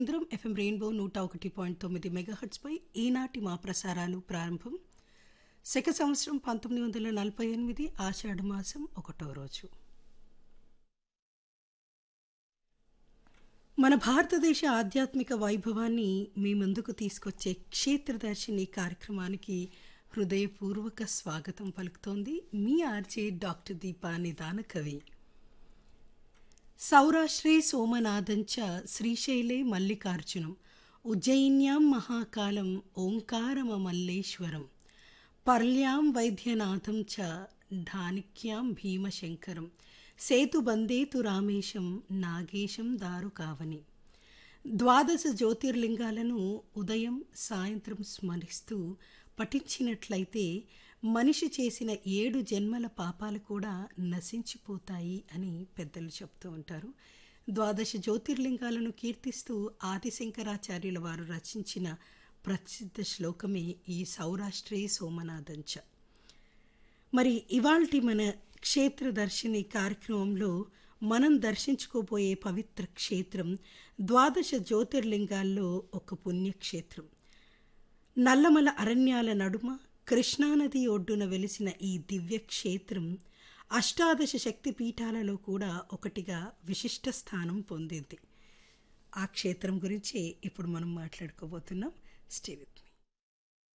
కేంద్రం FM rainbow నూట ఒకటి పాయింట్ తొమ్మిది మెగాహర్ట్స్పై ఈనాటి మా ప్రసారాలు ప్రారంభం శక సంవత్సరం పంతొమ్మిది వందల నలభై ఎనిమిది ఆషాఢ మాసం ఒకటో రోజు మన భారతదేశ ఆధ్యాత్మిక వైభవాన్ని మీ ముందుకు తీసుకొచ్చే క్షేత్రదర్శిని కార్యక్రమానికి హృదయపూర్వక స్వాగతం పలుకుతోంది మీ ఆర్జే డాక్టర్ దీపా నిదాన కవి సౌరాష్ట్రే సోమనాథంచ శ్రీశైలే మల్లికార్జునం ఉజ్జయిన్యాం మహాకాలం ఓంకారమమల్లేశ్వరం పర్ల్యాం వైద్యనాథం చ ఢానిక్యాం భీమశంకరం సేతుబందేతు రామేశం నాగేశం దారుకావని ద్వాదశ జ్యోతిర్లింగాలను ఉదయం సాయంత్రం స్మరిస్తూ పఠించినట్లయితే మనిషి చేసిన ఏడు జన్మల పాపాలు కూడా నశించిపోతాయి అని పెద్దలు చెప్తూ ఉంటారు ద్వాదశ జ్యోతిర్లింగాలను కీర్తిస్తూ ఆదిశంకరాచార్యుల వారు రచించిన ప్రసిద్ధ శ్లోకమే ఈ సౌరాష్ట్రే సోమనాథంచ మరి ఇవాల్టి మన క్షేత్ర దర్శిని కార్యక్రమంలో మనం దర్శించుకోబోయే పవిత్ర క్షేత్రం ద్వాదశ జ్యోతిర్లింగాల్లో ఒక పుణ్యక్షేత్రం నల్లమల అరణ్యాల నడుమ కృష్ణానది ఒడ్డున వెలిసిన ఈ దివ్య క్షేత్రం అష్టాదశ శక్తి పీఠాలలో కూడా ఒకటిగా విశిష్ట స్థానం పొందింది ఆ క్షేత్రం గురించి ఇప్పుడు మనం మాట్లాడుకోబోతున్నాం స్టే విత్ మీ